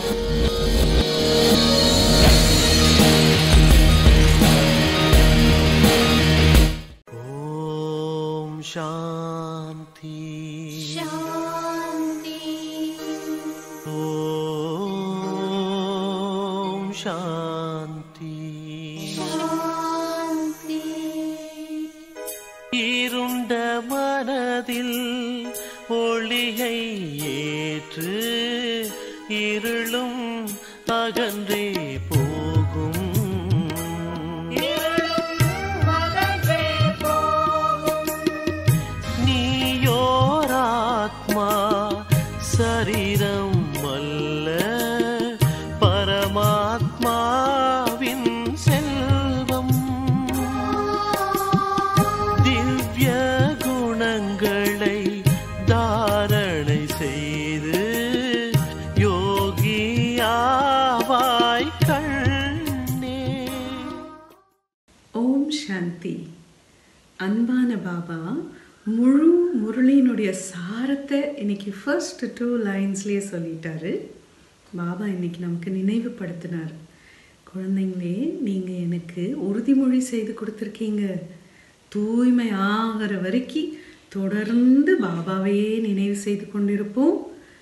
ॐ शान्ति शान्ति ॐ शान्ति शान्ति இருண்ட மனதில் ஒளியை ஏற்று இருளும் அகன்றே போகும் நீயோராத்மா சரீரம் அல்ல பரமாத்மாவின் செல்வம் திவ்ய குணங்களை தாரணை செய்து யோகியாவாய் கண்ணே ஓம் சாந்தி அன்பான பாபா முழு முரளியினுடைய சாரத்தை இன்னைக்கு ஃபர்ஸ்ட் டூ லைன்ஸ்லேயே சொல்லிட்டாரு பாபா இன்னைக்கு நமக்கு நினைவுபடுத்தினார் குழந்தைங்களே நீங்கள் எனக்கு உறுதிமொழி செய்து கொடுத்துருக்கீங்க தூய்மை ஆகிற வரைக்கும் தொடர்ந்து பாபாவையே நினைவு செய்து கொண்டிருப்போம்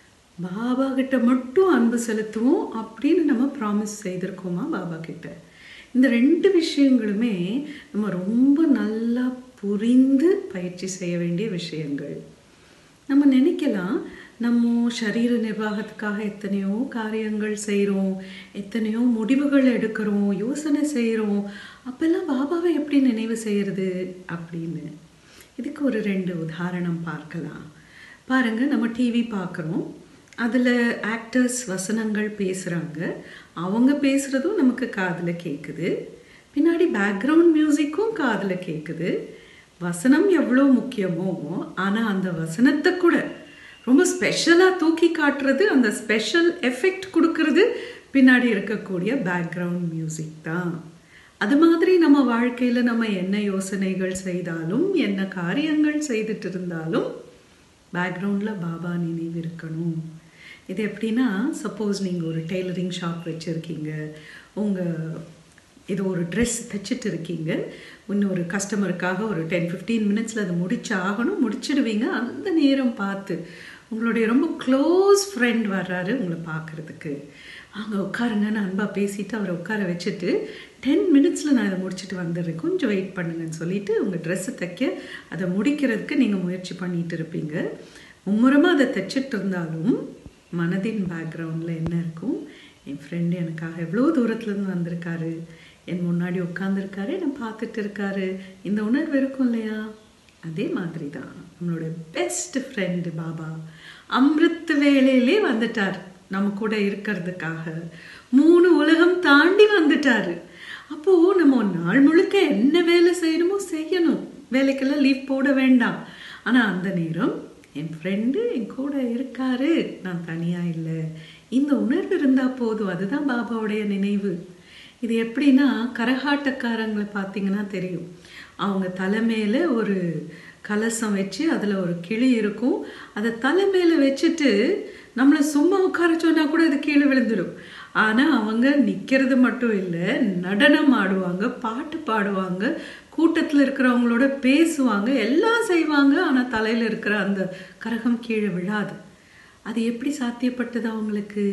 பாபா கிட்ட மட்டும் அன்பு செலுத்துவோம் அப்படின்னு நம்ம ப்ராமிஸ் செய்திருக்கோமா பாபா கிட்ட இந்த ரெண்டு விஷயங்களுமே நம்ம ரொம்ப நல்லா புரிந்து பயிற்சி செய்ய வேண்டிய விஷயங்கள் நம்ம நினைக்கலாம் நம்ம சரீர நிர்வாகத்துக்காக எத்தனையோ காரியங்கள் செய்கிறோம் எத்தனையோ முடிவுகள் எடுக்கிறோம் யோசனை செய்கிறோம் அப்பெல்லாம் பாபாவை எப்படி நினைவு செய்யறது அப்படின்னு இதுக்கு ஒரு ரெண்டு உதாரணம் பார்க்கலாம் பாருங்க நம்ம டிவி பார்க்குறோம் அதில் ஆக்டர்ஸ் வசனங்கள் பேசுகிறாங்க அவங்க பேசுகிறதும் நமக்கு காதில் கேட்குது பின்னாடி பேக்ரவுண்ட் மியூசிக்கும் காதில் கேட்குது வசனம் எவ்வளோ முக்கியமோ ஆனால் அந்த வசனத்தை கூட ரொம்ப ஸ்பெஷலாக தூக்கி காட்டுறது அந்த ஸ்பெஷல் எஃபெக்ட் கொடுக்கறது பின்னாடி இருக்கக்கூடிய பேக்ரவுண்ட் மியூசிக் தான் அது மாதிரி நம்ம வாழ்க்கையில் நம்ம என்ன யோசனைகள் செய்தாலும் என்ன காரியங்கள் செய்துட்டு இருந்தாலும் பேக்ரவுண்டில் பாபா நினைவு இருக்கணும் இது எப்படின்னா சப்போஸ் நீங்கள் ஒரு டெய்லரிங் ஷாப் வச்சுருக்கீங்க உங்கள் இது ஒரு ட்ரெஸ் தைச்சிட்டு இருக்கீங்க இன்னொரு கஸ்டமருக்காக ஒரு டென் ஃபிஃப்டீன் மினிட்ஸில் அதை முடிச்சு ஆகணும் முடிச்சிடுவீங்க அந்த நேரம் பார்த்து உங்களுடைய ரொம்ப க்ளோஸ் ஃப்ரெண்ட் வர்றாரு உங்களை பார்க்குறதுக்கு அங்கே உட்காருங்கன்னு அன்பாக பேசிட்டு அவரை உட்கார வச்சுட்டு டென் மினிட்ஸில் நான் இதை முடிச்சுட்டு வந்துடுறேன் கொஞ்சம் வெயிட் பண்ணுங்கன்னு சொல்லிட்டு உங்கள் ட்ரெஸ்ஸை தைக்க அதை முடிக்கிறதுக்கு நீங்கள் முயற்சி பண்ணிட்டு இருப்பீங்க மும்முரமாக அதை தைச்சிட்டு இருந்தாலும் மனதின் பேக்ரவுண்டில் என்ன இருக்கும் என் ஃப்ரெண்டு எனக்காக எவ்வளோ தூரத்துலேருந்து வந்திருக்காரு என் முன்னாடி உட்காந்துருக்காரு என்னை பார்த்துட்டு இருக்காரு இந்த உணர்வு இருக்கும் இல்லையா அதே மாதிரி தான் நம்மளோட பெஸ்ட் ஃப்ரெண்டு பாபா அமிர்த் வேலையிலே வந்துட்டார் நம்ம கூட இருக்கிறதுக்காக மூணு உலகம் தாண்டி வந்துட்டாரு அப்போது நம்ம ஒரு நாள் முழுக்க என்ன வேலை செய்யணுமோ செய்யணும் வேலைக்கெல்லாம் லீவ் போட வேண்டாம் ஆனால் அந்த நேரம் என் ஃப்ரெண்டு என் கூட இருக்காரு நான் தனியாக இல்லை இந்த உணர்வு இருந்தால் போதும் அதுதான் பாபாவுடைய நினைவு இது எப்படின்னா கரகாட்டக்காரங்களை பார்த்தீங்கன்னா தெரியும் அவங்க தலைமையில் ஒரு கலசம் வச்சு அதில் ஒரு கிளி இருக்கும் அதை தலைமையில் வச்சுட்டு நம்மளை சும்மா உட்கார சொன்னால் கூட அது கீழே விழுந்துடும் ஆனால் அவங்க நிற்கிறது மட்டும் இல்லை நடனம் ஆடுவாங்க பாட்டு பாடுவாங்க கூட்டத்தில் இருக்கிறவங்களோட பேசுவாங்க எல்லாம் செய்வாங்க ஆனால் தலையில் இருக்கிற அந்த கரகம் கீழே விழாது அது எப்படி சாத்தியப்பட்டது அவங்களுக்கு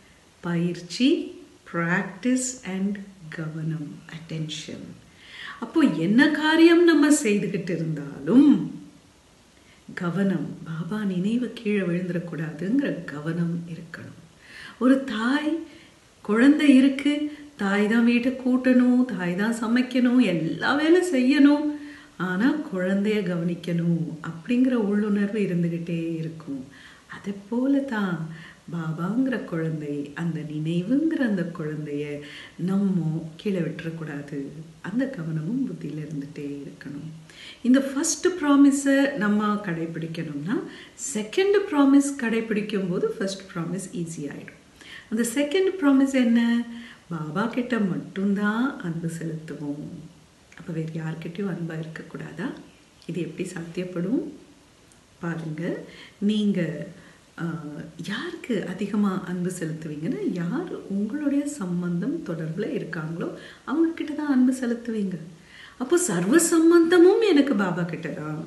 பயிற்சி ப்ராக்டிஸ் அண்ட் கவனம் அட்டென்ஷன் அப்போ என்ன காரியம் நம்ம செய்துக்கிட்டு இருந்தாலும் கவனம் பாபா நினைவு கீழே விழுந்துடக்கூடாதுங்கிற கவனம் இருக்கணும் ஒரு தாய் குழந்தை இருக்கு தாய் தான் வீட்டை கூட்டணும் தாய் தான் சமைக்கணும் எல்லா வேலை செய்யணும் ஆனால் குழந்தைய கவனிக்கணும் அப்படிங்கிற உள்ளுணர்வு இருந்துக்கிட்டே இருக்கும் அதை போல தான் பாபாங்கிற குழந்தை அந்த நினைவுங்கிற அந்த குழந்தைய நம்ம கீழே விட்டுறக்கூடாது அந்த கவனமும் புத்தியில் இருந்துகிட்டே இருக்கணும் இந்த ஃபஸ்ட்டு ப்ராமிஸை நம்ம கடைபிடிக்கணும்னா செகண்ட் ப்ராமிஸ் கடைபிடிக்கும் போது ஃபர்ஸ்ட் ப்ராமிஸ் ஈஸி ஆகிடும் அந்த செகண்ட் ப்ராமிஸ் என்ன பாபா கிட்ட மட்டும்தான் அன்பு செலுத்துவோம் அப்போ வேறு யார்கிட்டயும் அன்பாக இருக்கக்கூடாதா இது எப்படி சாத்தியப்படும் பாருங்க நீங்கள் ஆஹ், யாருக்கு அதிகமாக அன்பு செலுத்துவீங்கன்னா யார் உங்களுடைய சம்பந்தம் தொடர்பில் இருக்காங்களோ அவங்க கிட்ட தான் அன்பு செலுத்துவீங்க அப்போ சர்வ சம்பந்தமும் எனக்கு பாபா கிட்ட தான்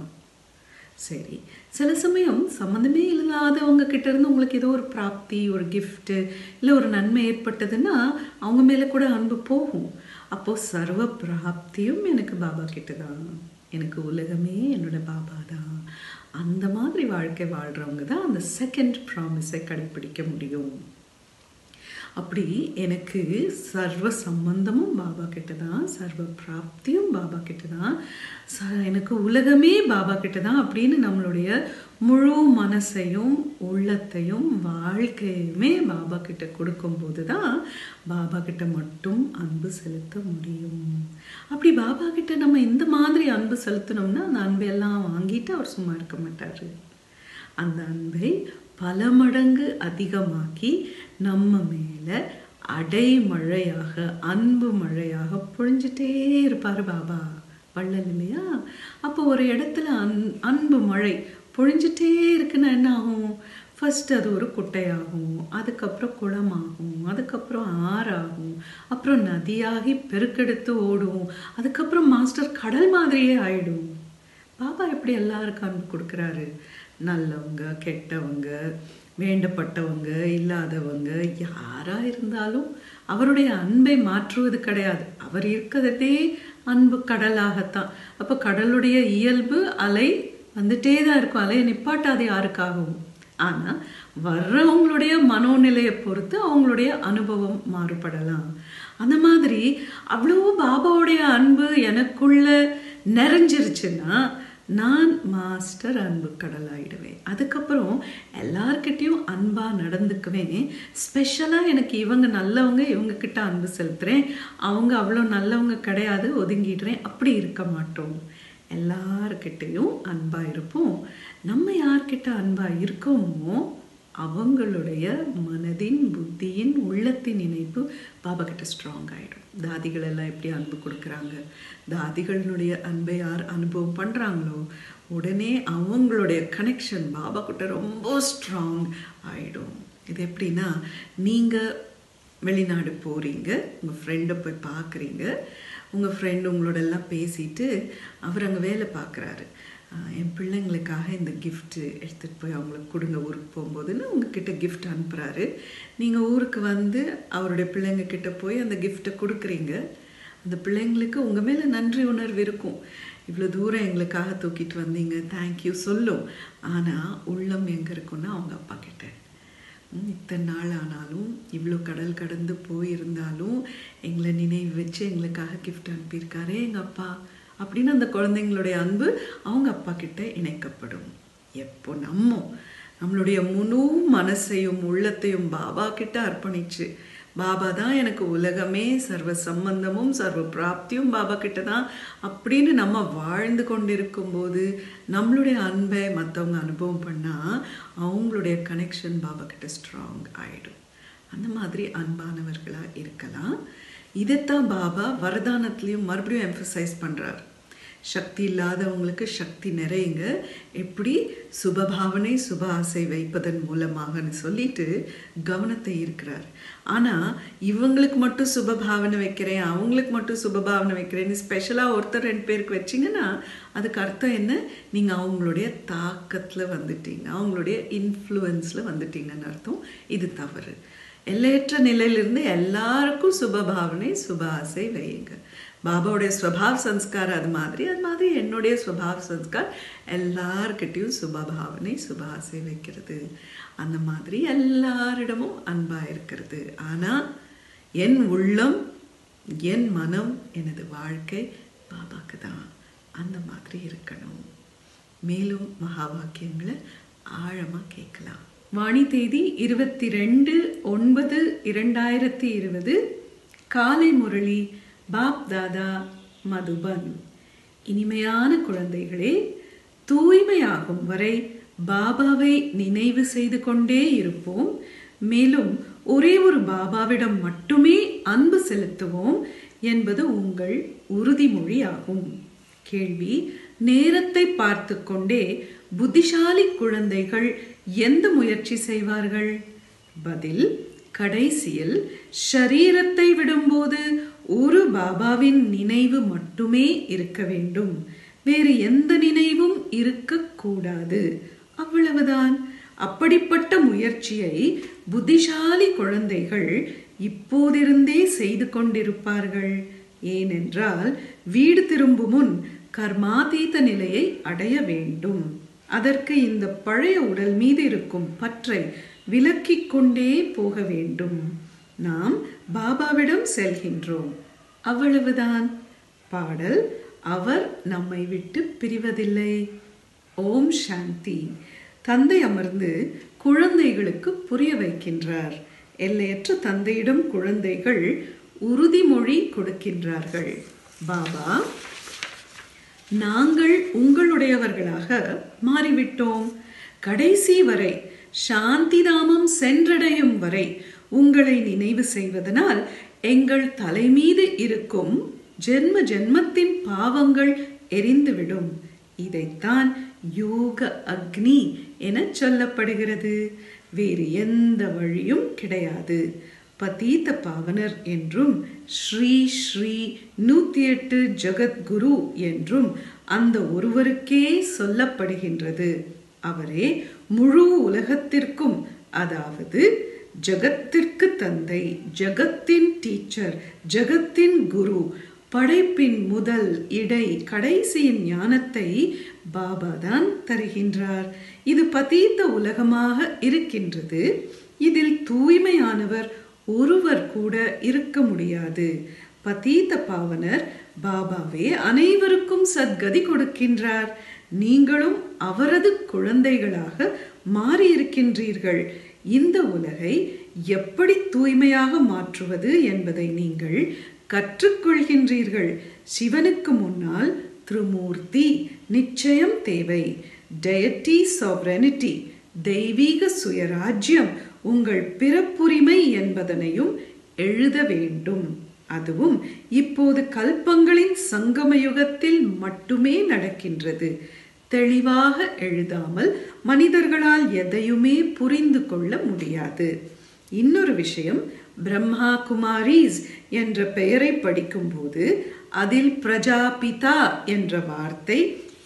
சரி சில சமயம் சம்மந்தமே இல்லாதவங்க கிட்ட இருந்து உங்களுக்கு ஏதோ ஒரு பிராப்தி ஒரு gift இல்லை ஒரு நன்மை ஏற்பட்டதுன்னா அவங்க மேலே கூட அன்பு போகும் அப்போ சர்வ பிராப்தியும் எனக்கு பாபா கிட்ட தான் எனக்கு உலகமே என்னோட பாபா தான் அந்த மாதிரி வாழ்க்கை வாழ்றவங்க தான் அந்த செகண்ட் ப்ராமிஸை கடைப்பிடிக்க முடியும் அப்படி எனக்கு சர்வ சம்பந்தமும் பாபா கிட்ட தான் சர்வ பிராப்தியும் பாபா கிட்ட தான் ச எனக்கு உலகமே பாபா கிட்ட தான் அப்படின்னு நம்மளுடைய முழு மனசையும் உள்ளத்தையும் வாழ்க்கையுமே பாபா கிட்ட கொடுக்கும்போது தான் பாபா கிட்ட மட்டும் அன்பு செலுத்த முடியும் அப்படி பாபா கிட்ட நம்ம இந்த மாதிரி அன்பு செலுத்தினோம்னா அந்த அன்பை எல்லாம் வாங்கிட்டு அவர் சும்மா இருக்க மாட்டாரு அந்த அன்பை பல மடங்கு அதிகமாக்கி நம்ம மேல அடைமழையாக அன்பு மழையாக பொழிஞ்சிட்டே இருப்பாரு பாபா வள்ளல் இல்லையா அப்போ ஒரு இடத்துல அன் அன்பு மழை பொழிஞ்சிட்டே இருக்குன்னா என்ன ஆகும் ஃபர்ஸ்ட் அது ஒரு குட்டையாகும் அதுக்கப்புறம் குளமாகும் அதுக்கப்புறம் ஆறாகும் அப்புறம் நதியாகி பெருக்கெடுத்து ஓடும் அதுக்கப்புறம் மாஸ்டர் கடல் மாதிரியே ஆயிடும் பாபா எப்படி எல்லாருக்கும் அன்பு கொடுக்குறாரு நல்லவங்க கெட்டவங்க வேண்டப்பட்டவங்க இல்லாதவங்க யாரா இருந்தாலும் அவருடைய அன்பை மாற்றுவது கிடையாது அவர் இருக்கிறதே அன்பு கடலாகத்தான் அப்போ கடலுடைய இயல்பு அலை வந்துட்டே தான் இருக்கும் அலையை நிப்பாட்டாது யாருக்காகவும் ஆனா வர்றவங்களுடைய மனோநிலையை பொறுத்து அவங்களுடைய அனுபவம் மாறுபடலாம் அந்த மாதிரி அவ்வளோ பாபாவுடைய அன்பு எனக்குள்ள நிறைஞ்சிருச்சுன்னா நான் மாஸ்டர் அன்பு கடலாயிடுவேன் அதுக்கப்புறம் எல்லார்கிட்டயும் அன்பா நடந்துக்குவேன் ஸ்பெஷலாக எனக்கு இவங்க நல்லவங்க இவங்க கிட்ட அன்பு செலுத்துறேன் அவங்க அவ்வளோ நல்லவங்க கிடையாது ஒதுங்கிடுறேன் அப்படி இருக்க மாட்டோம் எல்லார்கிட்டையும் அன்பா இருப்போம் நம்ம யார்கிட்ட அன்பா இருக்கோமோ அவங்களுடைய மனதின் புத்தியின் உள்ளத்தின் இணைப்பு பாபா கிட்ட ஸ்ட்ராங் ஆயிடும் தாதிகள் எல்லாம் எப்படி அன்பு கொடுக்குறாங்க தாதிகளினுடைய அன்பை யார் அனுபவம் பண்றாங்களோ உடனே அவங்களுடைய கனெக்ஷன் பாபா கிட்ட ரொம்ப ஸ்ட்ராங் ஆயிடும் இது எப்படின்னா நீங்க வெளிநாடு போறீங்க உங்க ஃப்ரெண்டை போய் பார்க்குறீங்க உங்க ஃப்ரெண்டு உங்களோட எல்லாம் பேசிட்டு அவர் அங்கே வேலை பார்க்குறாரு என் பிள்ளைங்களுக்காக இந்த gift எடுத்துகிட்டு போய் அவங்களுக்கு கொடுங்க ஊருக்கு போகும்போதுன்னு உங்ககிட்ட gift அனுப்புகிறாரு நீங்கள் ஊருக்கு வந்து அவருடைய பிள்ளைங்க கிட்ட போய் அந்த கிஃப்ட்டை கொடுக்குறீங்க அந்த பிள்ளைங்களுக்கு உங்கள் மேலே நன்றி உணர்வு இருக்கும் இவ்வளோ தூரம் எங்களுக்காக தூக்கிட்டு வந்தீங்க தேங்க்யூ சொல்லும் ஆனால் உள்ளம் எங்கே இருக்குன்னா அவங்க அப்பா கிட்ட ம், இத்தனை நாள் ஆனாலும் இவ்வளோ கடல் கடந்து போயிருந்தாலும் எங்களை நினைவு வச்சு எங்களுக்காக gift அனுப்பியிருக்காரே எங்கள் அப்பா அப்படின்னு அந்த குழந்தைங்களுடைய அன்பு அவங்க அப்பா கிட்ட இணைக்கப்படும் எப்போ நம்ம நம்மளுடைய முழு மனசையும் உள்ளத்தையும் பாபா கிட்ட அர்ப்பணிச்சு பாபா தான் எனக்கு உலகமே சர்வ சம்பந்தமும் சர்வ பிராப்தியும் பாபா கிட்ட தான் அப்படின்னு நம்ம வாழ்ந்து கொண்டிருக்கும் போது நம்மளுடைய அன்பை மற்றவங்க அனுபவம் பண்ணா அவங்களுடைய கனெக்ஷன் பாபா கிட்ட ஸ்ட்ராங் ஆயிடும் அந்த மாதிரி அன்பானவர்களா இருக்கலாம் இதைத்தான் பாபா வரதானத்திலையும் மறுபடியும் எம்ஃபசைஸ் பண்றார் சக்தி இல்லாதவங்களுக்கு சக்தி நிறையுங்க எப்படி சுபபாவனை சுப ஆசை வைப்பதன் மூலமாகன்னு சொல்லிட்டு கவனத்தை இருக்கிறார் ஆனா இவங்களுக்கு மட்டும் சுபபாவனை வைக்கிறேன் அவங்களுக்கு மட்டும் சுபபாவனை வைக்கிறேன்னு ஸ்பெஷலா ஒருத்தர் ரெண்டு பேருக்கு வச்சீங்கன்னா அதுக்கு அர்த்தம் என்ன நீங்க அவங்களுடைய தாக்கத்துல வந்துட்டீங்க அவங்களுடைய இன்ஃப்ளூயன்ஸ்ல வந்துட்டீங்கன்னு அர்த்தம் இது தவறு எல்லையற்ற நிலையிலிருந்து எல்லாருக்கும் சுபபாவனை சுப ஆசை வையுங்க பாபாவுடைய ஸ்வபாவ சன்ஸ்கார் அது மாதிரி அது மாதிரி என்னுடைய ஸ்வபாவ சன்ஸ்கார் எல்லார்கிட்டையும் சுபபாவனை சுப ஆசை வைக்கிறது அந்த மாதிரி எல்லாரிடமும் அன்பா இருக்கிறது ஆனா என் உள்ளம் என் மனம் எனது வாழ்க்கை பாபாக்கு தான் அந்த மாதிரி இருக்கணும் மேலும் மகா வாக்கியங்களை ஆழமா கேட்கலாம் வாணி தேதி இருபத்தி ரெண்டு ஒன்பது இரண்டாயிரத்தி இருபது காலை முரளி பாப் தாதா மதுபன் இனிமையான குழந்தைகளே தூய்மையாகும் வரை பாபாவை நினைவு செய்து கொண்டே இருப்போம் மேலும் ஒரே ஒரு பாபாவிடம் மட்டுமே அன்பு செலுத்துவோம் என்பது உங்கள் உறுதிமொழி ஆகும் கேள்வி நேரத்தை பார்த்து கொண்டே புத்திசாலி குழந்தைகள் எந்த முயற்சி செய்வார்கள் பதில் கடைசியில் ஷரீரத்தை விடும்போது ஒரு பாபாவின் நினைவு மட்டுமே இருக்க வேண்டும் வேறு எந்த நினைவும் இருக்கக்கூடாது அவ்வளவுதான் அப்படிப்பட்ட முயற்சியை புத்திசாலி குழந்தைகள் இப்போதிருந்தே செய்து கொண்டிருப்பார்கள் ஏனென்றால் வீடு திரும்பும் முன் கர்மாதீத நிலையை அடைய வேண்டும் அதற்கு இந்த பழைய உடல் மீது இருக்கும் பற்றை விலக்கிக் கொண்டே போக வேண்டும் நாம் பாபாவிடம் செல்கின்றோம் அவ்வளவுதான் பாடல் அவர் நம்மை விட்டு பிரிவதில்லை ஓம் சாந்தி தந்தை அமர்ந்து குழந்தைகளுக்கு புரிய வைக்கின்றார் எல்லையற்ற தந்தையிடம் குழந்தைகள் உறுதிமொழி கொடுக்கின்றார்கள் பாபா நாங்கள் உங்களுடையவர்களாக மாறிவிட்டோம் கடைசி வரை சாந்திதாமம் சென்றடையும் வரை உங்களை நினைவு செய்வதனால் எங்கள் தலைமீது இருக்கும் ஜென்ம ஜென்மத்தின் பாவங்கள் எரிந்துவிடும் இதைத்தான் யோக அக்னி என சொல்லப்படுகிறது வேறு எந்த வழியும் கிடையாது பதீத பாவனர் என்றும் ஸ்ரீ ஸ்ரீ நூத்தி எட்டு ஜகத்குரு என்றும் அந்த ஒருவருக்கே சொல்லப்படுகின்றது அவரே முழு உலகத்திற்கும் அதாவது ஜகத்திற்கு தந்தை ஜகத்தின் டீச்சர் ஜகத்தின் குரு படைப்பின் முதல் இடை கடைசியின் ஞானத்தை பாபா தான் தருகின்றார் இது பதீத்த உலகமாக இருக்கின்றது இதில் தூய்மையானவர் ஒருவர் கூட இருக்க முடியாது பதீத்த பாவனர் பாபாவே அனைவருக்கும் சத்கதி கொடுக்கின்றார் நீங்களும் அவரது குழந்தைகளாக மாறியிருக்கின்றீர்கள் இந்த உலகை எப்படி தூய்மையாக மாற்றுவது என்பதை நீங்கள் கற்றுக்கொள்கின்றீர்கள் சிவனுக்கு முன்னால் திருமூர்த்தி நிச்சயம் தேவை டயட்டி சாவரனிட்டி தெய்வீக சுயராஜ்யம் உங்கள் பிறப்புரிமை என்பதனையும் எழுத வேண்டும் அதுவும் இப்போது கல்பங்களின் சங்கம யுகத்தில் மட்டுமே நடக்கின்றது தெளிவாக எழுதாமல் மனிதர்களால் எதையுமே புரிந்து கொள்ள முடியாது இன்னொரு விஷயம் பிரம்மா குமாரிஸ் என்ற பெயரை படிக்கும்போது அதில் பிரஜாபிதா என்ற வார்த்தை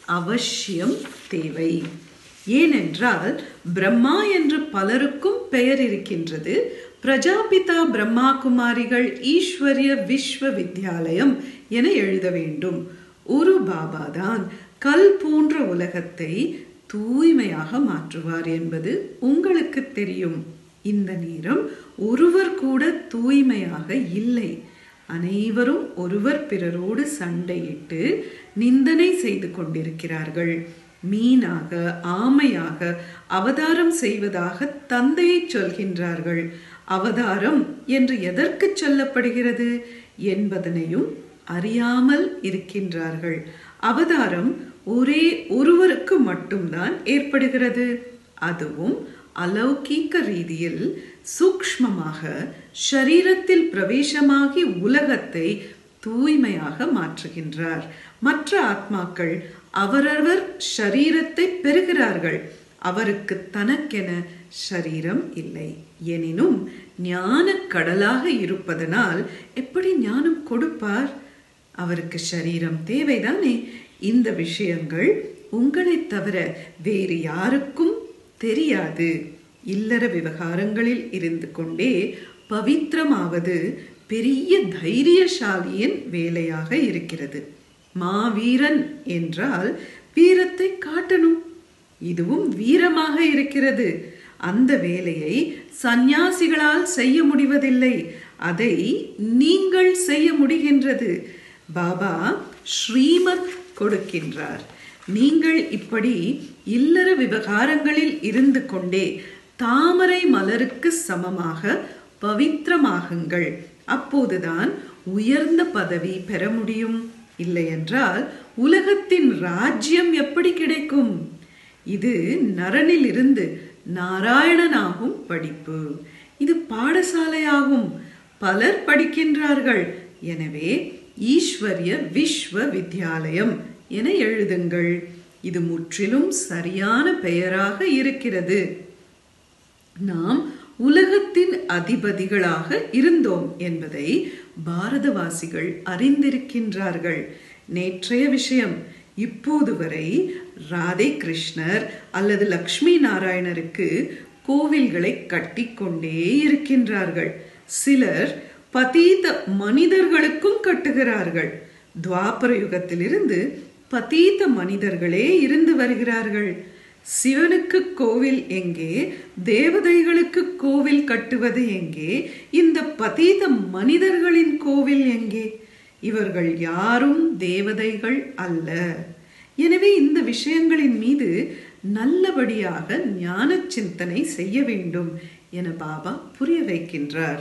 அவசியம் தேவை ஏனென்றால் பிரம்மா என்று பலருக்கும் பெயர் இருக்கின்றது பிரஜாபிதா பிரம்மா குமாரிகள் ஈஸ்வரிய விஸ்வ வித்யாலயம் என எழுத வேண்டும் ஒரு பாபா தான் கல் போன்ற உலகத்தை தூய்மையாக மாற்றுவார் என்பது உங்களுக்கு தெரியும் இந்த நேரம் ஒருவர் கூட தூய்மையாக இல்லை அனைவரும் ஒருவர் பிறரோடு சண்டையிட்டு நிந்தனை செய்து கொண்டிருக்கிறார்கள் மீனாக ஆமையாக அவதாரம் செய்வதாக தந்தையை சொல்கின்றார்கள் அவதாரம் என்று எதற்கு சொல்லப்படுகிறது என்பதனையும் அறியாமல் இருக்கின்றார்கள் அவதாரம் ஒரே ஒருவருக்கு மட்டும்தான் ஏற்படுகிறது அதுவும் அலௌகீக ரீதியில் சூக்ஷ்மமாக ஷரீரத்தில் பிரவேசமாகி உலகத்தை தூய்மையாக மாற்றுகின்றார் மற்ற ஆத்மாக்கள் அவரவர் ஷரீரத்தை பெறுகிறார்கள் அவருக்கு தனக்கென ஷரீரம் இல்லை எனினும் ஞான கடலாக இருப்பதனால் எப்படி ஞானம் கொடுப்பார் அவருக்கு ஷரீரம் தேவைதானே இந்த விஷயங்கள் உங்களைத் தவிர வேறு யாருக்கும் தெரியாது இல்லற விவகாரங்களில் இருந்து கொண்டே பவித்திரமாவது பெரிய தைரியசாலியின் வேலையாக இருக்கிறது மாவீரன் என்றால் வீரத்தை காட்டணும் இதுவும் வீரமாக இருக்கிறது அந்த வேலையை சந்நியாசிகளால் செய்ய முடிவதில்லை அதை நீங்கள் செய்ய முடிகின்றது பாபா ஸ்ரீமத் கொடுக்கின்றார் நீங்கள் இப்படி இல்லற விவகாரங்களில் இருந்து கொண்டே தாமரை மலருக்கு சமமாக பவித்திரமாகுங்கள் அப்போதுதான் உயர்ந்த பதவி பெற முடியும் இல்லையென்றால் உலகத்தின் ராஜ்யம் எப்படி கிடைக்கும் இது நரனில் இருந்து நாராயணனாகும் படிப்பு இது பாடசாலையாகும் பலர் படிக்கின்றார்கள் எனவே ஈஸ்வரிய விஸ்வ வித்யாலயம் என எழுதுங்கள் இது முற்றிலும் சரியான பெயராக இருக்கிறது நாம் உலகத்தின் அதிபதிகளாக இருந்தோம் என்பதை பாரதவாசிகள் அறிந்திருக்கின்றார்கள் நேற்றைய விஷயம் இப்போது வரை ராதே கிருஷ்ணர் அல்லது லக்ஷ்மி நாராயணருக்கு கோவில்களை கட்டிக்கொண்டே இருக்கின்றார்கள் சிலர் பதீத மனிதர்களுக்கும் கட்டுகிறார்கள் துவாபர யுகத்திலிருந்து பதீத மனிதர்களே இருந்து வருகிறார்கள் சிவனுக்கு கோவில் எங்கே தேவதைகளுக்கு கோவில் கட்டுவது எங்கே இந்த பதீத மனிதர்களின் கோவில் எங்கே இவர்கள் யாரும் தேவதைகள் அல்ல எனவே இந்த விஷயங்களின் மீது நல்லபடியாக ஞான சிந்தனை செய்ய வேண்டும் என பாபா புரிய வைக்கின்றார்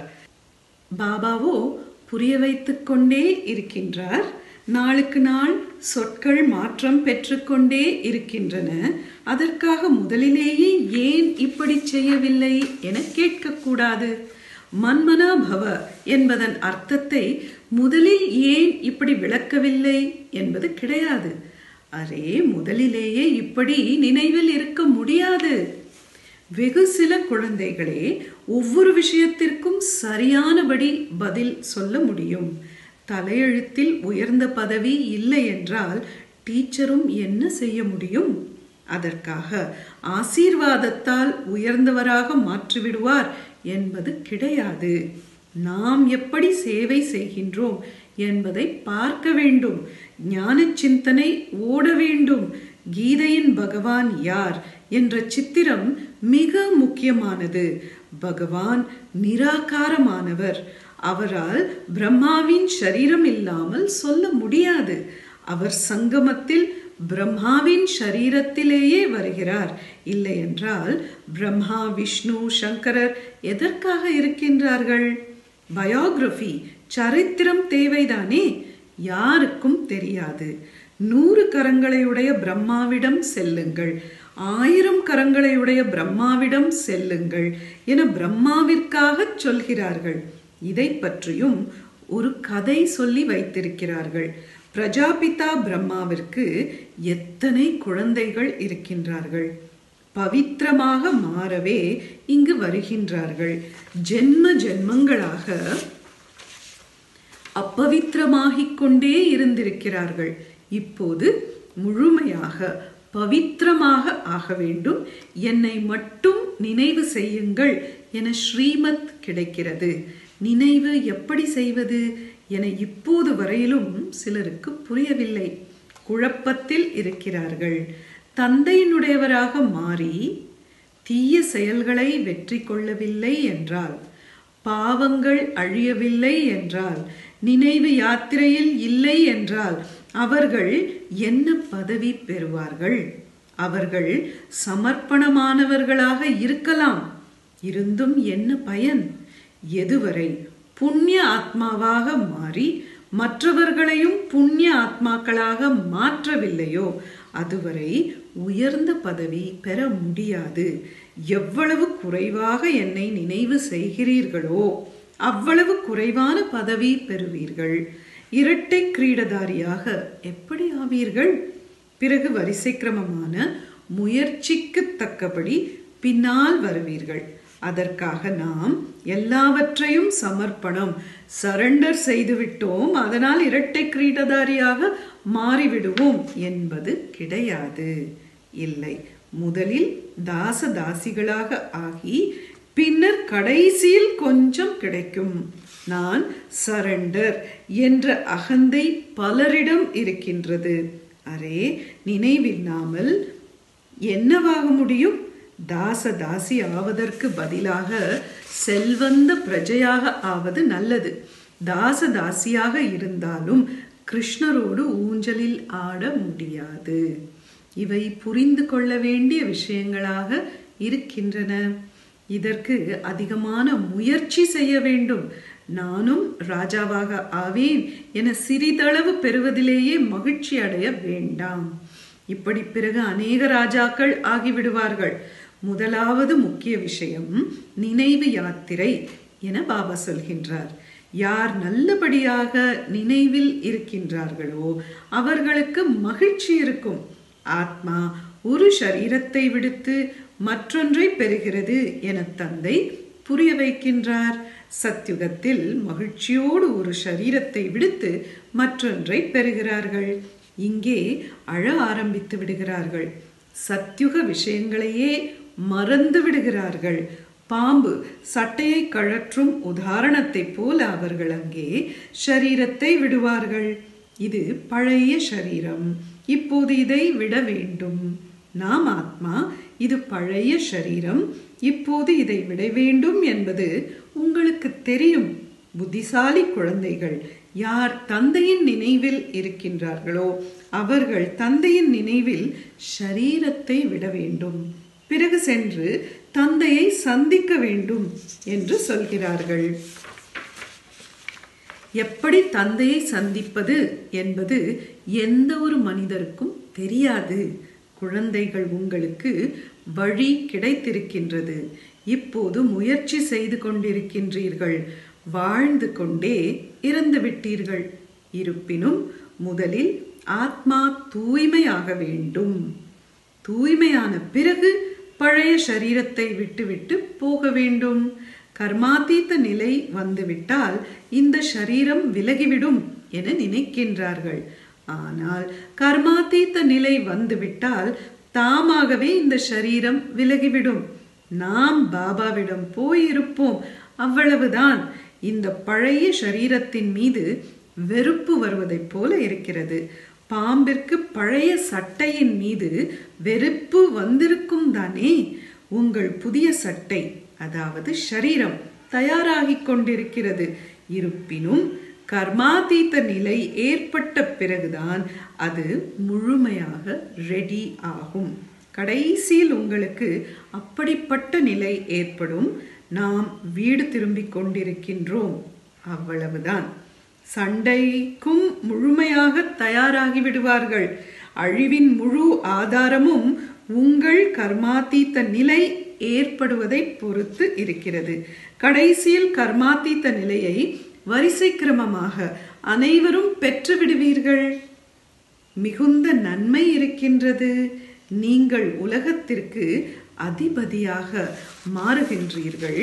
பாபாவோ புரிய வைத்துக் கொண்டே இருக்கின்றார் நாளுக்கு நாள் சொற்கள் மாற்றம் பெற்றுக்கொண்டே இருக்கின்றன அதற்காக முதலிலேயே ஏன் இப்படி செய்யவில்லை என கேட்கக்கூடாது மன்மனா பவ என்பதன் அர்த்தத்தை முதலில் ஏன் இப்படி விளக்கவில்லை என்பது கிடையாது அரே முதலிலேயே இப்படி நினைவில் இருக்க முடியாது வெகு சில குழந்தைகளே ஒவ்வொரு விஷயத்திற்கும் சரியானபடி பதில் சொல்ல முடியும் தலையெழுத்தில் உயர்ந்த பதவி இல்லை என்றால் டீச்சரும் என்ன செய்ய முடியும் அதற்காக ஆசீர்வாதத்தால் உயர்ந்தவராக மாற்றிவிடுவார் என்பது கிடையாது நாம் எப்படி சேவை செய்கின்றோம் என்பதை பார்க்க வேண்டும் ஞான சிந்தனை ஓட வேண்டும் கீதையின் பகவான் யார் என்ற சித்திரம் மிக முக்கியமானது பகவான் நிராகாரமானவர் அவரால் பிரம்மாவின் சரீரம் இல்லாமல் சொல்ல முடியாது அவர் சங்கமத்தில் பிரம்மாவின் சரீரத்திலேயே வருகிறார் இல்லை என்றால் பிரம்மா விஷ்ணு சங்கரர் எதற்காக இருக்கின்றார்கள் பயோகிராஃபி சரித்திரம் தேவைதானே யாருக்கும் தெரியாது நூறு கரங்களையுடைய பிரம்மாவிடம் செல்லுங்கள் ஆயிரம் கரங்களையுடைய பிரம்மாவிடம் செல்லுங்கள் என பிரம்மாவிற்காக சொல்கிறார்கள் இதை பற்றியும் ஒரு கதை சொல்லி வைத்திருக்கிறார்கள் பிரஜாபிதா பிரம்மாவிற்கு எத்தனை குழந்தைகள் இருக்கின்றார்கள் பவித்திரமாக மாறவே இங்கு வருகின்றார்கள் ஜென்ம ஜென்மங்களாக அப்பவித்திரமாகிக் கொண்டே இருந்திருக்கிறார்கள் இப்போது முழுமையாக பவித்திரமாக ஆக வேண்டும் என்னை மட்டும் நினைவு செய்யுங்கள் என ஸ்ரீமத் கிடைக்கிறது நினைவு எப்படி செய்வது என இப்போது வரையிலும் சிலருக்கு புரியவில்லை குழப்பத்தில் இருக்கிறார்கள் தந்தையினுடையவராக மாறி தீய செயல்களை வெற்றி கொள்ளவில்லை என்றால் பாவங்கள் அழியவில்லை என்றால் நினைவு யாத்திரையில் இல்லை என்றால் அவர்கள் என்ன பதவி பெறுவார்கள் அவர்கள் சமர்ப்பணமானவர்களாக இருக்கலாம் இருந்தும் என்ன பயன் எதுவரை புண்ணிய ஆத்மாவாக மாறி மற்றவர்களையும் புண்ணிய ஆத்மாக்களாக மாற்றவில்லையோ அதுவரை உயர்ந்த பதவி பெற முடியாது எவ்வளவு குறைவாக என்னை நினைவு செய்கிறீர்களோ அவ்வளவு குறைவான பதவி பெறுவீர்கள் இரட்டை கிரீடதாரியாக எப்படி ஆவீர்கள் பிறகு வரிசை கிரமமான முயற்சிக்கு தக்கபடி பின்னால் வருவீர்கள் அதற்காக நாம் எல்லாவற்றையும் சமர்ப்பணம் சரண்டர் செய்துவிட்டோம் அதனால் இரட்டை கிரீடதாரியாக மாறிவிடுவோம் என்பது கிடையாது இல்லை முதலில் தாச தாசிகளாக ஆகி பின்னர் கடைசியில் கொஞ்சம் கிடைக்கும் நான் சரண்டர் என்ற அகந்தை பலரிடம் இருக்கின்றது அரே நினைவில்லாமல் என்னவாக முடியும் தாச தாசி ஆவதற்கு பதிலாக செல்வந்த பிரஜையாக ஆவது நல்லது தாச தாசியாக இருந்தாலும் கிருஷ்ணரோடு ஊஞ்சலில் ஆட முடியாது இவை புரிந்து கொள்ள வேண்டிய விஷயங்களாக இருக்கின்றன இதற்கு அதிகமான முயற்சி செய்ய வேண்டும் நானும் ராஜாவாக ஆவேன் என சிறிதளவு பெறுவதிலேயே மகிழ்ச்சி அடைய வேண்டாம் இப்படி பிறகு அநேக ராஜாக்கள் ஆகிவிடுவார்கள் முதலாவது முக்கிய விஷயம் நினைவு யாத்திரை என பாபா சொல்கின்றார் யார் நல்லபடியாக நினைவில் இருக்கின்றார்களோ அவர்களுக்கு மகிழ்ச்சி இருக்கும் ஆத்மா ஒரு சரீரத்தை விடுத்து மற்றொன்றை பெறுகிறது என தந்தை புரிய வைக்கின்றார் சத்யுகத்தில் மகிழ்ச்சியோடு ஒரு சரீரத்தை விடுத்து மற்றொன்றை பெறுகிறார்கள் இங்கே அழ ஆரம்பித்து விடுகிறார்கள் சத்யுக விஷயங்களையே மறந்து விடுகிறார்கள் பாம்பு சட்டையை கழற்றும் உதாரணத்தைப் போல அவர்கள் அங்கே ஷரீரத்தை விடுவார்கள் இது பழைய ஷரீரம் இப்போது இதை விட வேண்டும் நாம் ஆத்மா இது பழைய ஷரீரம் இப்போது இதை விட வேண்டும் என்பது உங்களுக்கு தெரியும் புத்திசாலி குழந்தைகள் யார் தந்தையின் நினைவில் இருக்கின்றார்களோ அவர்கள் தந்தையின் நினைவில் ஷரீரத்தை விட வேண்டும் பிறகு சென்று தந்தையை சந்திக்க வேண்டும் என்று சொல்கிறார்கள் எப்படி தந்தையை சந்திப்பது என்பது எந்த ஒரு மனிதருக்கும் தெரியாது குழந்தைகள் உங்களுக்கு வழி கிடைத்திருக்கின்றது இப்போது முயற்சி செய்து கொண்டிருக்கின்றீர்கள் வாழ்ந்து கொண்டே இறந்து விட்டீர்கள் இருப்பினும் முதலில் ஆத்மா தூய்மையாக வேண்டும் தூய்மையான பிறகு பழைய சரீரத்தை விட்டுவிட்டு போக வேண்டும் கர்மாத்தீத்த நிலை வந்துவிட்டால் இந்த சரீரம் விலகிவிடும் என நினைக்கின்றார்கள் ஆனால் கர்மாத்தீத்த நிலை வந்துவிட்டால் தாமாகவே இந்த சரீரம் விலகிவிடும் நாம் பாபாவிடம் போயிருப்போம் அவ்வளவுதான் இந்த பழைய சரீரத்தின் மீது வெறுப்பு வருவதைப் போல இருக்கிறது பாம்பிற்கு பழைய சட்டையின் மீது வெறுப்பு வந்திருக்கும் தானே உங்கள் புதிய சட்டை அதாவது ஷரீரம் தயாராகிக் கொண்டிருக்கிறது இருப்பினும் கர்மாதீத்த நிலை ஏற்பட்ட பிறகுதான் அது முழுமையாக ரெடி ஆகும் கடைசியில் உங்களுக்கு அப்படிப்பட்ட நிலை ஏற்படும் நாம் வீடு திரும்பிக் கொண்டிருக்கின்றோம் அவ்வளவுதான் சண்டைக்கும் முழுமையாக தயாராகி விடுவார்கள் அழிவின் முழு ஆதாரமும் உங்கள் கர்மாத்தீத்த நிலை ஏற்படுவதை பொறுத்து இருக்கிறது கடைசியில் கர்மாத்தீத்த நிலையை வரிசை கிரமமாக அனைவரும் பெற்று விடுவீர்கள் மிகுந்த நன்மை இருக்கின்றது நீங்கள் உலகத்திற்கு அதிபதியாக மாறுகின்றீர்கள்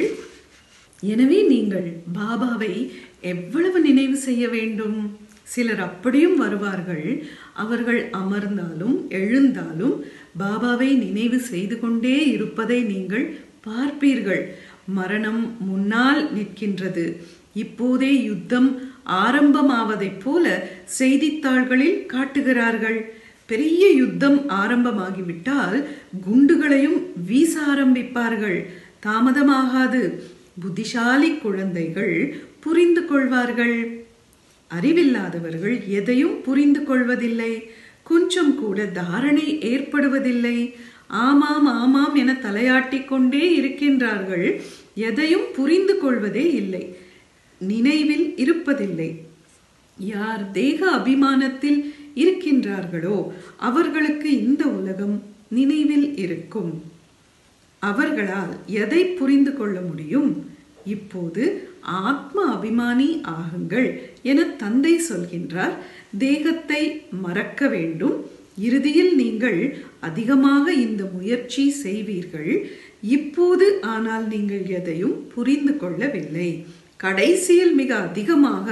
எனவே நீங்கள் பாபாவை எவ்வளவு நினைவு செய்ய வேண்டும் சிலர் அப்படியும் வருவார்கள் அவர்கள் அமர்ந்தாலும் எழுந்தாலும் பாபாவை நினைவு செய்து கொண்டே இருப்பதை நீங்கள் பார்ப்பீர்கள் மரணம் முன்னால் நிற்கின்றது இப்போதே யுத்தம் ஆரம்பமாவதைப் போல செய்தித்தாள்களில் காட்டுகிறார்கள் பெரிய யுத்தம் ஆரம்பமாகிவிட்டால் குண்டுகளையும் வீச ஆரம்பிப்பார்கள் தாமதமாகாது புத்திசாலி குழந்தைகள் புரிந்து கொள்வார்கள் அறிவில்லாதவர்கள் எதையும் புரிந்து கொள்வதில்லை கொஞ்சம் கூட தாரணை ஏற்படுவதில்லை ஆமாம் ஆமாம் என தலையாட்டிக் கொண்டே இருக்கின்றார்கள் எதையும் புரிந்து கொள்வதே இல்லை நினைவில் இருப்பதில்லை யார் தேக அபிமானத்தில் இருக்கின்றார்களோ அவர்களுக்கு இந்த உலகம் நினைவில் இருக்கும் அவர்களால் எதை புரிந்து கொள்ள முடியும் இப்போது ஆத்ம அபிமானி ஆகுங்கள் என தந்தை சொல்கின்றார் தேகத்தை மறக்க வேண்டும் இறுதியில் நீங்கள் அதிகமாக இந்த முயற்சி செய்வீர்கள் இப்போது ஆனால் நீங்கள் எதையும் புரிந்து கொள்ளவில்லை கடைசியில் மிக அதிகமாக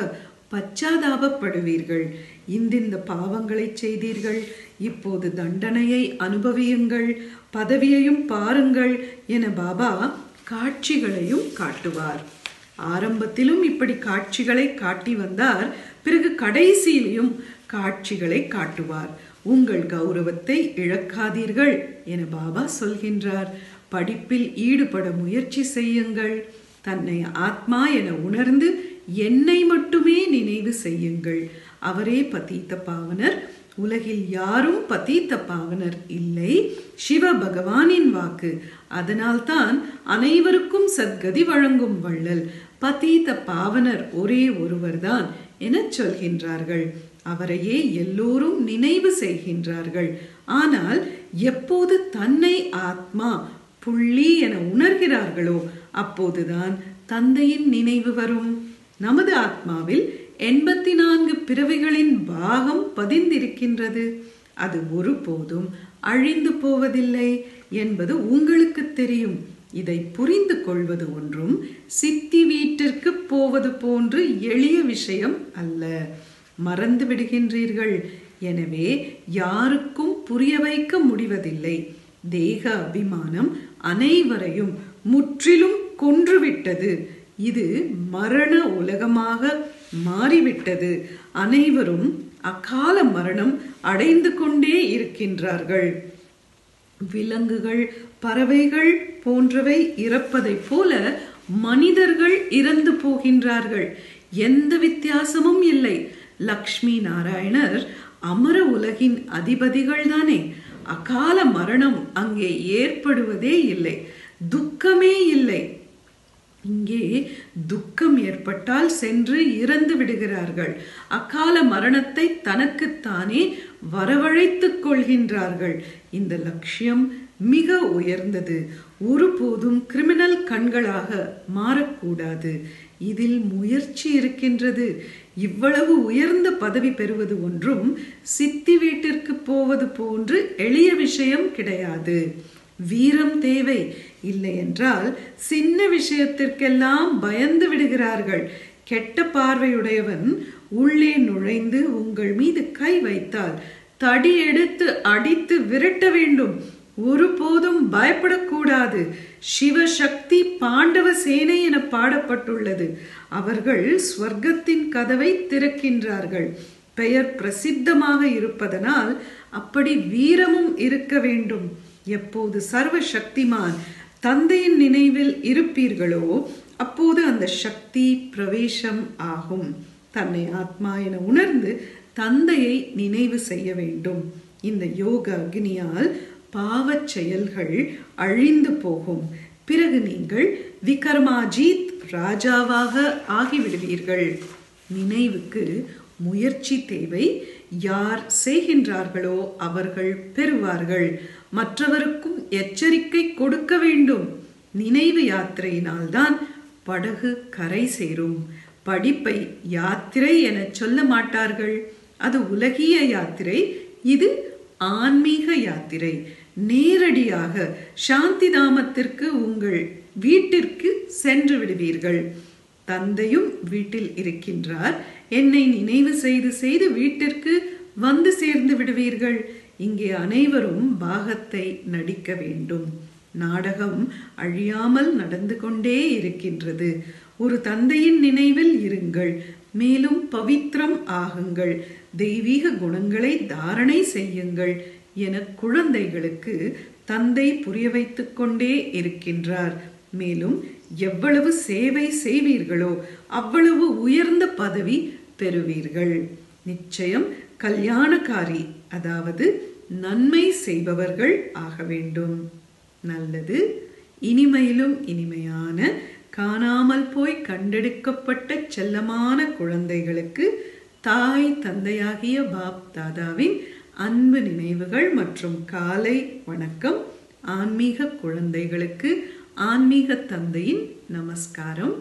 பச்சாதாபப்படுவீர்கள் இந்திந்த பாவங்களை செய்தீர்கள் இப்போது தண்டனையை அனுபவியுங்கள் பதவியையும் பாருங்கள் என பாபா காட்சிகளையும் காட்டுவார் ஆரம்பத்திலும் இப்படி காட்சிகளை காட்டி வந்தார் பிறகு கடைசியிலும் காட்சிகளை காட்டுவார் உங்கள் கௌரவத்தை இழக்காதீர்கள் என பாபா சொல்கின்றார் படிப்பில் ஈடுபட முயற்சி செய்யுங்கள் தன்னை ஆத்மா என உணர்ந்து என்னை மட்டுமே நினைவு செய்யுங்கள் அவரே பதீத்த பாவனர் உலகில் யாரும் பதீத்த பாவனர் இல்லை சிவ பகவானின் வாக்கு அதனால்தான் அனைவருக்கும் சத்கதி வழங்கும் வள்ளல் பதீத்த பாவனர் ஒரே ஒருவர்தான் என சொல்கின்றார்கள் அவரையே எல்லோரும் நினைவு செய்கின்றார்கள் ஆனால் எப்போது தன்னை ஆத்மா புள்ளி என உணர்கிறார்களோ அப்போதுதான் தந்தையின் நினைவு வரும் நமது ஆத்மாவில் எண்பத்தி நான்கு பிறவிகளின் பாகம் பதிந்திருக்கின்றது அது ஒருபோதும் அழிந்து போவதில்லை என்பது உங்களுக்கு தெரியும் இதை புரிந்து கொள்வது ஒன்றும் சித்தி வீட்டிற்கு போவது போன்று எளிய விஷயம் அல்ல மறந்து விடுகின்றீர்கள் எனவே யாருக்கும் புரிய வைக்க முடிவதில்லை தேக அபிமானம் அனைவரையும் முற்றிலும் கொன்றுவிட்டது இது மரண உலகமாக மாறிவிட்டது அனைவரும் அகால மரணம் அடைந்து கொண்டே இருக்கின்றார்கள் விலங்குகள் பறவைகள் போன்றவை இறப்பதைப் போல மனிதர்கள் இறந்து போகின்றார்கள் எந்த வித்தியாசமும் இல்லை லக்ஷ்மி நாராயணர் அமர உலகின் அதிபதிகள் தானே அகால மரணம் அங்கே ஏற்படுவதே இல்லை துக்கமே இல்லை இங்கே துக்கம் ஏற்பட்டால் சென்று இறந்து விடுகிறார்கள் அகால மரணத்தை தனக்குத்தானே வரவழைத்துக் கொள்கின்றார்கள் இந்த லட்சியம் மிக உயர்ந்தது ஒருபோதும் கிரிமினல் கண்களாக மாறக்கூடாது இதில் முயற்சி இருக்கின்றது இவ்வளவு உயர்ந்த பதவி பெறுவது ஒன்றும் சித்தி வீட்டிற்கு போவது போன்று எளிய விஷயம் கிடையாது வீரம் தேவை இல்லை என்றால் சின்ன விஷயத்திற்கெல்லாம் பயந்து விடுகிறார்கள் கெட்ட பார்வையுடையவன் உள்ளே நுழைந்து உங்கள் மீது கை வைத்தால் தடி எடுத்து அடித்து விரட்ட வேண்டும் ஒருபோதும் பயப்படக்கூடாது சிவசக்தி பாண்டவ சேனை என பாடப்பட்டுள்ளது அவர்கள் ஸ்வர்க்கத்தின் கதவை திறக்கின்றார்கள் பெயர் பிரசித்தமாக இருப்பதனால் அப்படி வீரமும் இருக்க வேண்டும் எப்போது சர்வ சக்திமான் தந்தையின் நினைவில் இருப்பீர்களோ அப்போது அந்த சக்தி பிரவேசம் ஆகும் தன்னை ஆத்மா என உணர்ந்து தந்தையை நினைவு செய்ய வேண்டும் இந்த யோக அக்னியால் பாவச் செயல்கள் அழிந்து போகும் பிறகு நீங்கள் விக்ரமாஜித் ராஜாவாக ஆகிவிடுவீர்கள் நினைவுக்கு முயற்சி தேவை யார் செய்கின்றார்களோ அவர்கள் பெறுவார்கள் மற்றவருக்கும் எச்சரிக்கை கொடுக்க வேண்டும் நினைவு யாத்திரையினால்தான் படகு கரை சேரும் படிப்பை யாத்திரை என சொல்ல மாட்டார்கள் அது உலகிய யாத்திரை இது ஆன்மீக யாத்திரை நேரடியாக சாந்தி தாமத்திற்கு உங்கள் வீட்டிற்கு சென்று விடுவீர்கள் தந்தையும் வீட்டில் இருக்கின்றார் என்னை நினைவு செய்து செய்து வீட்டிற்கு வந்து சேர்ந்து விடுவீர்கள் இங்கே அனைவரும் பாகத்தை நடிக்க வேண்டும் நாடகம் அழியாமல் நடந்து கொண்டே இருக்கின்றது ஒரு தந்தையின் நினைவில் இருங்கள் மேலும் பவித்ரம் ஆகுங்கள் தெய்வீக குணங்களை தாரணை செய்யுங்கள் என குழந்தைகளுக்கு தந்தை புரிய வைத்துக் கொண்டே இருக்கின்றார் மேலும் எவ்வளவு சேவை செய்வீர்களோ அவ்வளவு உயர்ந்த பதவி பெறுவீர்கள் நிச்சயம் கல்யாணக்காரி அதாவது நன்மை செய்பவர்கள் ஆக வேண்டும் நல்லது இனிமையிலும் இனிமையான காணாமல் போய் கண்டெடுக்கப்பட்ட செல்லமான குழந்தைகளுக்கு தாய் தந்தையாகிய பாப் தாதாவின் அன்பு நினைவுகள் மற்றும் காலை வணக்கம் ஆன்மீக குழந்தைகளுக்கு ஆன்மீக தந்தையின் நமஸ்காரம்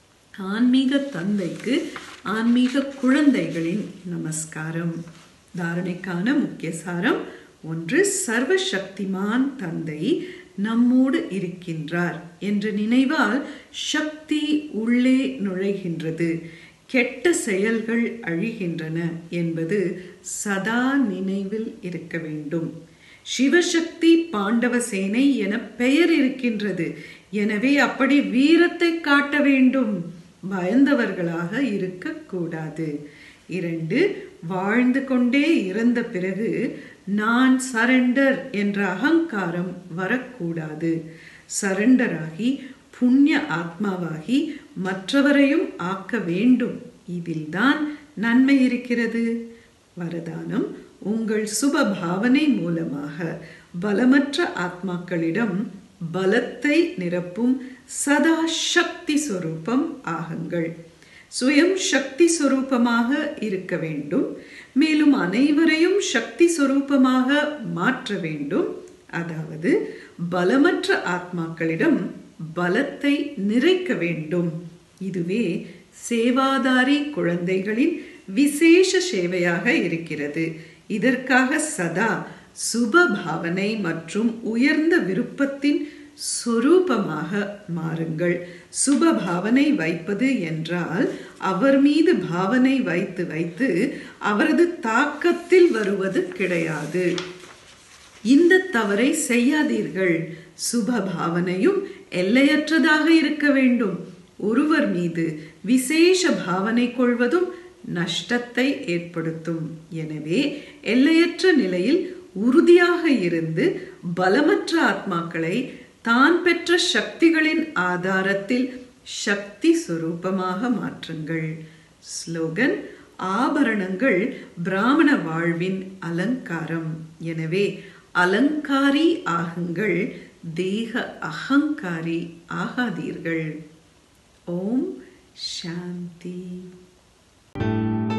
ஆன்மீக தந்தைக்கு ஆன்மீக குழந்தைகளின் நமஸ்காரம் தாரணைக்கான முக்கிய சாரம் ஒன்று சர்வ சக்திமான் தந்தை நம்மோடு இருக்கின்றார் என்ற நினைவால் சக்தி உள்ளே நுழைகின்றது கெட்ட செயல்கள் அழிகின்றன என்பது சதா நினைவில் இருக்க வேண்டும் சிவசக்தி பாண்டவ சேனை என பெயர் இருக்கின்றது எனவே அப்படி வீரத்தை காட்ட வேண்டும் பயந்தவர்களாக இருக்கக்கூடாது இரண்டு வாழ்ந்து கொண்டே இறந்த பிறகு நான் சரண்டர் என்ற அகங்காரம் வரக்கூடாது சரண்டராகி புண்ணிய ஆத்மாவாகி மற்றவரையும் ஆக்க வேண்டும் இதில்தான் நன்மை இருக்கிறது வரதானம் உங்கள் சுப பாவனை மூலமாக பலமற்ற ஆத்மாக்களிடம் பலத்தை நிரப்பும் சதா சக்தி சொரூபம் ஆகுங்கள் சுயம் சக்தி சொரூபமாக இருக்க வேண்டும் மேலும் அனைவரையும் சக்தி சொரூபமாக மாற்ற வேண்டும் அதாவது பலமற்ற ஆத்மாக்களிடம் பலத்தை நிறைக்க வேண்டும் இதுவே சேவாதாரி குழந்தைகளின் விசேஷ சேவையாக இருக்கிறது இதற்காக சதா சுப பாவனை மற்றும் உயர்ந்த விருப்பத்தின் சொரூபமாக மாறுங்கள் சுப பாவனை வைப்பது என்றால் அவர் மீது பாவனை வைத்து வைத்து அவரது தாக்கத்தில் வருவது கிடையாது இந்த தவறை செய்யாதீர்கள் சுப பாவனையும் எல்லையற்றதாக இருக்க வேண்டும் ஒருவர் மீது விசேஷ பாவனை கொள்வதும் நஷ்டத்தை ஏற்படுத்தும் எனவே எல்லையற்ற நிலையில் உறுதியாக இருந்து பலமற்ற ஆத்மாக்களை தான் பெற்ற சக்திகளின் ஆதாரத்தில் சக்தி சுரூபமாக மாற்றுங்கள் ஸ்லோகன் ஆபரணங்கள் பிராமண வாழ்வின் அலங்காரம் எனவே அலங்காரி ஆகுங்கள் தேக அகங்காரி ஆகாதீர்கள் ஓம் சாந்தி